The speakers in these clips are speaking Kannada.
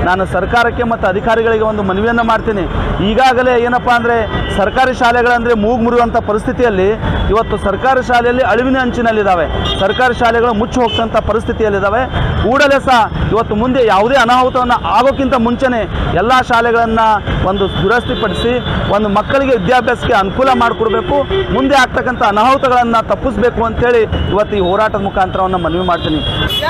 ನಾನು ಸರ್ಕಾರಕ್ಕೆ ಮತ್ತು ಅಧಿಕಾರಿಗಳಿಗೆ ಒಂದು ಮನವಿಯನ್ನು ಮಾಡ್ತೀನಿ ಈಗಾಗಲೇ ಏನಪ್ಪ ಅಂದರೆ ಸರ್ಕಾರಿ ಶಾಲೆಗಳಂದರೆ ಮೂಗು ಮುರಿಯುವಂಥ ಪರಿಸ್ಥಿತಿಯಲ್ಲಿ ಇವತ್ತು ಸರ್ಕಾರಿ ಶಾಲೆಯಲ್ಲಿ ಅಳಿವಿನ ಅಂಚಿನಲ್ಲಿದ್ದಾವೆ ಸರ್ಕಾರಿ ಶಾಲೆಗಳು ಮುಚ್ಚಿ ಹೋಗ್ತಂಥ ಪರಿಸ್ಥಿತಿಯಲ್ಲಿದ್ದಾವೆ ಕೂಡಲೇ ಸಹ ಇವತ್ತು ಮುಂದೆ ಯಾವುದೇ ಅನಾಹುತವನ್ನು ಆಗೋಕ್ಕಿಂತ ಮುಂಚೆನೇ ಎಲ್ಲ ಶಾಲೆಗಳನ್ನು ಒಂದು ದುರಸ್ತಿಪಡಿಸಿ ಒಂದು ಮಕ್ಕಳಿಗೆ ವಿದ್ಯಾಭ್ಯಾಸಕ್ಕೆ ಅನುಕೂಲ ಮಾಡಿಕೊಡ್ಬೇಕು ಮುಂದೆ ಆಗ್ತಕ್ಕಂಥ ಅನಾಹುತಗಳನ್ನು ತಪ್ಪಿಸಬೇಕು ಅಂತೇಳಿ ಇವತ್ತು ಈ ಹೋರಾಟದ ಮುಖಾಂತರವನ್ನು ಮನವಿ ಮಾಡ್ತೀನಿ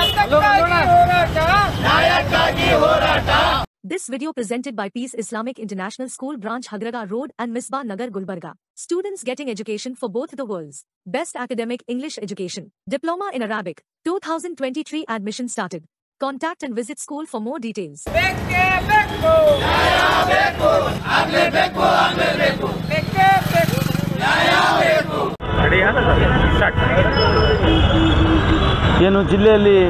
This video presented by Peace Islamic International School Branch Hagraga Road and Misbah Nagar Gulbarga. Students getting education for both the worlds. Best academic English education. Diploma in Arabic. 2023 admission started. Contact and visit school for more details. ಬೇಕೇ ಬೇಕು ನ್ಯಾಯ ಬೇಕು ಆಗ್ಲೇಬೇಕು ಆಗ್ಲೇಬೇಕು ಬೇಕೇ ಬೇಕು ನ್ಯಾಯ ಬೇಕು ಏನು ಜಿಲ್ಲೆಯಲ್ಲಿ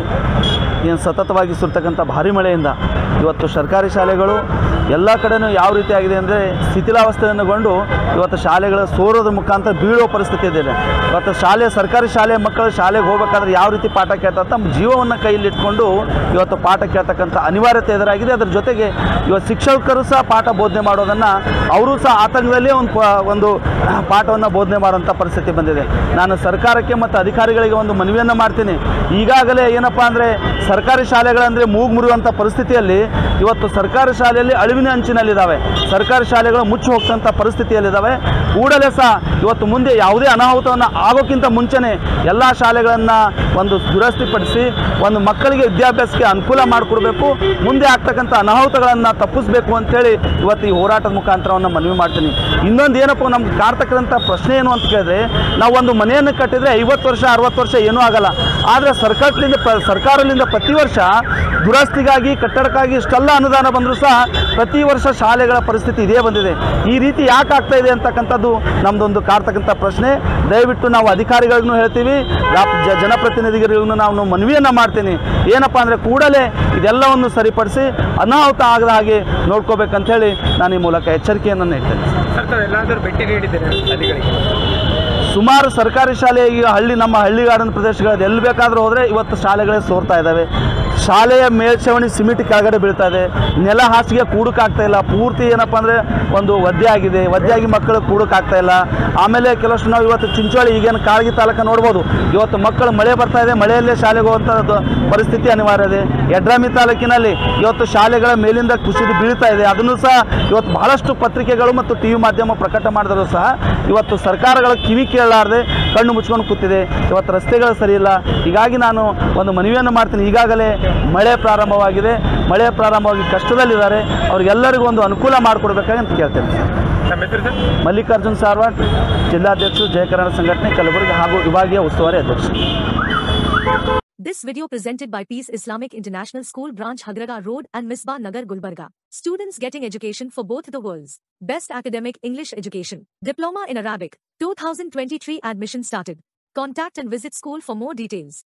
ಏನು ಸತತವಾಗಿ ಸುರ್ತಕ್ಕಂಥ ಭಾರಿ ಮಳೆಯಿಂದ ಇವತ್ತು ಸರ್ಕಾರಿ ಶಾಲೆಗಳು ಎಲ್ಲ ಕಡೆನೂ ಯಾವ ರೀತಿ ಆಗಿದೆ ಅಂದರೆ ಶಿಥಿಲಾವಸ್ಥೆಯನ್ನುಗೊಂಡು ಇವತ್ತು ಶಾಲೆಗಳ ಸೋರೋದ್ರ ಮುಖಾಂತರ ಬೀಳೋ ಪರಿಸ್ಥಿತಿ ಇದೆ ಇವತ್ತು ಶಾಲೆ ಸರ್ಕಾರಿ ಶಾಲೆ ಮಕ್ಕಳು ಶಾಲೆಗೆ ಹೋಗ್ಬೇಕಾದ್ರೆ ಯಾವ ರೀತಿ ಪಾಠ ಕೇಳ್ತಾರೆ ತಮ್ಮ ಜೀವವನ್ನು ಕೈಯಲ್ಲಿಟ್ಕೊಂಡು ಇವತ್ತು ಪಾಠ ಕೇಳ್ತಕ್ಕಂಥ ಅನಿವಾರ್ಯತೆ ಎದುರಾಗಿದೆ ಅದರ ಜೊತೆಗೆ ಇವತ್ತು ಶಿಕ್ಷಕರು ಸಹ ಪಾಠ ಬೋಧನೆ ಮಾಡೋದನ್ನು ಅವರು ಸಹ ಆತಂಕದಲ್ಲೇ ಒಂದು ಪ- ಒಂದು ಪಾಠವನ್ನು ಬೋಧನೆ ಮಾಡುವಂಥ ಪರಿಸ್ಥಿತಿ ಬಂದಿದೆ ನಾನು ಸರ್ಕಾರಕ್ಕೆ ಮತ್ತು ಅಧಿಕಾರಿಗಳಿಗೆ ಒಂದು ಮನವಿಯನ್ನು ಮಾಡ್ತೀನಿ ಈಗಾಗಲೇ ಏನಪ್ಪ ಅಂದರೆ ಸರ್ಕಾರಿ ಶಾಲೆಗಳಂದರೆ ಮೂಗು ಮುರಿಯುವಂಥ ಪರಿಸ್ಥಿತಿಯಲ್ಲಿ ಇವತ್ತು ಸರ್ಕಾರಿ ಶಾಲೆಯಲ್ಲಿ ಅಳಿವಿನ ಅಂಚಿನಲ್ಲಿದ್ದಾವೆ ಸರ್ಕಾರಿ ಶಾಲೆಗಳು ಮುಚ್ಚಿ ಹೋಗ್ತಂಥ ಪರಿಸ್ಥಿತಿಯಲ್ಲಿದ್ದಾವೆ ಕೂಡಲೇ ಸಹ ಇವತ್ತು ಮುಂದೆ ಯಾವುದೇ ಅನಾಹುತವನ್ನು ಆಗೋಕ್ಕಿಂತ ಮುಂಚೆನೇ ಎಲ್ಲ ಶಾಲೆಗಳನ್ನು ಒಂದು ದುರಸ್ತಿಪಡಿಸಿ ಒಂದು ಮಕ್ಕಳಿಗೆ ವಿದ್ಯಾಭ್ಯಾಸಕ್ಕೆ ಅನುಕೂಲ ಮಾಡಿಕೊಡ್ಬೇಕು ಮುಂದೆ ಆಗ್ತಕ್ಕಂಥ ಅನಾಹುತಗಳನ್ನು ತಪ್ಪಿಸಬೇಕು ಅಂತೇಳಿ ಇವತ್ತು ಈ ಹೋರಾಟದ ಮುಖಾಂತರವನ್ನು ಮನವಿ ಮಾಡ್ತೀನಿ ಇನ್ನೊಂದು ಏನಪ್ಪ ನಮ್ಗೆ ಕಾಡ್ತಕ್ಕಂಥ ಪ್ರಶ್ನೆ ಏನು ಅಂತ ಕೇಳಿದ್ರೆ ನಾವು ಒಂದು ಮನೆಯನ್ನು ಕಟ್ಟಿದ್ರೆ ಐವತ್ತು ವರ್ಷ ಅರವತ್ತು ವರ್ಷ ಏನೂ ಆಗಲ್ಲ ಆದರೆ ಸರ್ಕಾರದಿಂದ ಪ- ಸರ್ಕಾರದಿಂದ ಪ್ರತಿ ವರ್ಷ ದುರಸ್ತಿಗಾಗಿ ಕಟ್ಟಡಕ್ಕಾಗಿ ಇಷ್ಟೆಲ್ಲ ಅನುದಾನ ಬಂದರೂ ಸಹ ಪ್ರತಿ ವರ್ಷ ಶಾಲೆಗಳ ಪರಿಸ್ಥಿತಿ ಇದೇ ಬಂದಿದೆ ಈ ರೀತಿ ಯಾಕೆ ಆಗ್ತಾ ಇದೆ ಅಂತಕ್ಕಂಥದ್ದು ನಮ್ಮದೊಂದು ಕಾಡ್ತಕ್ಕಂಥ ಪ್ರಶ್ನೆ ದಯವಿಟ್ಟು ನಾವು ಅಧಿಕಾರಿಗಳಿಗೂ ಹೇಳ್ತೀವಿ ರಾ- ಜ- ಜನಪ್ರತಿನಿಧಿಗಳಿಗೂ ನಾವು ಮನವಿಯನ್ನು ಮಾಡ್ತೀನಿ ಏನಪ್ಪ ಅಂದರೆ ಕೂಡಲೇ ಇದೆಲ್ಲವನ್ನು ಸರಿಪಡಿಸಿ ಅನಾಹುತ ಆಗದ ಹಾಗೆ ನೋಡ್ಕೋಬೇಕಂತ ಹೇಳಿ ನಾನು ಈ ಮೂಲಕ ಎಚ್ಚರಿಕೆಯನ್ನು ನೀಡ್ತೇನೆ ಸರ್ಕಾರ ಎಲ್ಲಾದರೂ ಭೇಟಿ ನೀಡಿದ್ದೇನೆ ಅಧಿಕಾರಿಗೆ ಸುಮಾರು ಸರ್ಕಾರಿ ಶಾಲೆ ಈಗ ಹಳ್ಳಿ ನಮ್ಮ ಹಳ್ಳಿಗಾಡಿನ ಪ್ರದೇಶಗಳಲ್ಲಿ ಎಲ್ಲಿ ಬೇಕಾದರೂ ಹೋದರೆ ಇವತ್ತು ಶಾಲೆಗಳೇ ಸೋರ್ತಾ ಇದ್ದಾವೆ ಶಾಲೆಯ ಮೇಲ್ಛಾವಣಿ ಸಿಮೆಂಟ್ ಕೆಳಗಡೆ ಬೀಳ್ತಾ ಇದೆ ನೆಲ ಹಾಸಿಗೆ ಕೂಡಕ್ಕಾಗ್ತಾ ಇಲ್ಲ ಪೂರ್ತಿ ಏನಪ್ಪ ಅಂದರೆ ಒಂದು ಒದ್ದೆ ಆಗಿದೆ ಒದ್ದೆ ಆಗಿ ಮಕ್ಕಳು ಕೂಡಕ್ಕಾಗ್ತಾ ಇಲ್ಲ ಆಮೇಲೆ ಕೆಲವಷ್ಟು ನಾವು ಇವತ್ತು ಚಿಂಚೋಳಿ ಈಗೇನು ಕಾಳಗಿ ತಾಲೂಕ ನೋಡ್ಬೋದು ಇವತ್ತು ಮಕ್ಕಳು ಮಳೆ ಬರ್ತಾ ಇದೆ ಮಳೆಯಲ್ಲೇ ಶಾಲೆಗೆ ಹೋಗುವಂಥ ಪರಿಸ್ಥಿತಿ ಅನಿವಾರ್ಯ ಇದೆ ಯಡ್ರಾಮಿ ತಾಲೂಕಿನಲ್ಲಿ ಇವತ್ತು ಶಾಲೆಗಳ ಮೇಲಿಂದ ಕುಸಿದು ಬೀಳ್ತಾ ಇದೆ ಅದನ್ನು ಸಹ ಇವತ್ತು ಬಹಳಷ್ಟು ಪತ್ರಿಕೆಗಳು ಮತ್ತು ಟಿ ವಿ ಮಾಧ್ಯಮ ಪ್ರಕಟ ಮಾಡಿದರೂ ಸಹ ಇವತ್ತು ಸರ್ಕಾರಗಳ ಕಿವಿ ಕೇಳಲಾರದೆ ಕಣ್ಣು ಮುಚ್ಕೊಂಡು ಕೂತಿದೆ ಇವತ್ತು ರಸ್ತೆಗಳು ಸರಿ ಇಲ್ಲ ಹೀಗಾಗಿ ನಾನು ಒಂದು ಮನವಿಯನ್ನು ಮಾಡ್ತೀನಿ ಈಗಾಗಲೇ ಮಳೆ ಪ್ರಾರಂಭವಾಗಿದೆ ಮಳೆ ಪ್ರಾರಂಭವಾಗಿ ಕಷ್ಟದಲ್ಲಿದ್ದಾರೆ ಅವ್ರಿಗೆಲ್ಲರಿಗೂ ಒಂದು ಅನುಕೂಲ ಮಾಡಿಕೊಡ್ಬೇಕಾಗಿ ಅಂತ ಕೇಳ್ತೇನೆ ನಮ್ಮ ಹೆಸರು ಸರ್ ಮಲ್ಲಿಕಾರ್ಜುನ್ ಸಾರ್ವಾಟ್ ಜಿಲ್ಲಾಧ್ಯಕ್ಷರು ಜಯ ಕನ್ನಡ ಸಂಘಟನೆ ಕಲಬುರಗಿ ಹಾಗೂ ವಿಭಾಗೀಯ ಉಸ್ತುವಾರಿ ಅಧ್ಯಕ್ಷರು This video presented by Peace Islamic International School Branch Hagraga Road and Misbah Nagar Gulbarga. Students getting education for both the worlds. Best academic English education. Diploma in Arabic. 2023 admission started. Contact and visit school for more details.